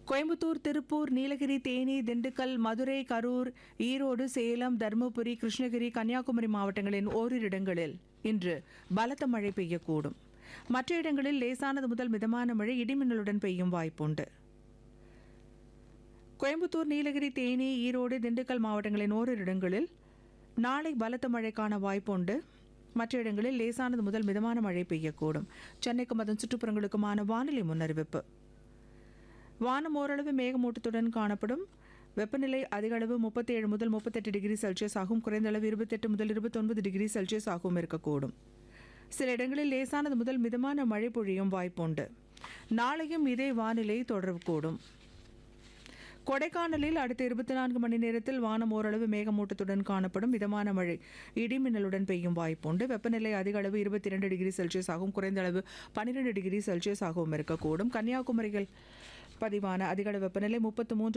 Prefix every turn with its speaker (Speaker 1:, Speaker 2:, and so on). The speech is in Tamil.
Speaker 1: கோயம்புத்தூர் திருப்பூர் நீலகிரி தேனி திண்டுக்கல் மதுரை கரூர் ஈரோடு சேலம் தருமபுரி கிருஷ்ணகிரி கன்னியாகுமரி மாவட்டங்களின் ஓரிரு இடங்களில் இன்று பலத்த மழை பெய்யக்கூடும் மற்ற இடங்களில் லேசானது முதல் மிதமான மழை இடிமின்னலுடன் பெய்யும் வாய்ப்புண்டு கோயம்புத்தூர் நீலகிரி தேனி ஈரோடு திண்டுக்கல் மாவட்டங்களின் ஓரிரு இடங்களில் நாளை பலத்த மழைக்கான வாய்ப்புண்டு மற்ற இடங்களில் லேசானது முதல் மிதமான மழை பெய்யக்கூடும் சென்னைக்கும் அதன் சுற்றுப்புறங்களுக்குமான வானிலை முன்னறிவிப்பு வானம் ஓரளவு மேகமூட்டத்துடன் காணப்படும் வெப்பநிலை அதிக அளவு முப்பத்தி ஏழு முதல் முப்பத்தெட்டு டிகிரி செல்சியஸ் ஆகும் குறைந்த அளவு இருபத்தெட்டு முதல் இருபத்தொன்பது டிகிரி செல்சியஸ் ஆகவும் இருக்கக்கூடும் சில இடங்களில் லேசானது முதல் மிதமான மழை பொழியும் வாய்ப்புண்டு நாளையும் இதே வானிலை தொடரக்கூடும் கொடைக்கானலில் அடுத்த இருபத்தி நான்கு மணி நேரத்தில் வானம் ஓரளவு மேகமூட்டத்துடன் காணப்படும் மிதமான மழை இடிமின்னலுடன் பெய்யும் வாய்ப்புண்டு வெப்பநிலை அதிக அளவு இருபத்தி இரண்டு டிகிரி செல்சியஸ் ஆகும் குறைந்த அளவு பன்னிரெண்டு டிகிரி செல்சியஸ் ஆகவும் இருக்கக்கூடும் கன்னியாகுமரியில் பதிவான அதிக அளவு வெப்பநிலை முப்பத்து மூன்று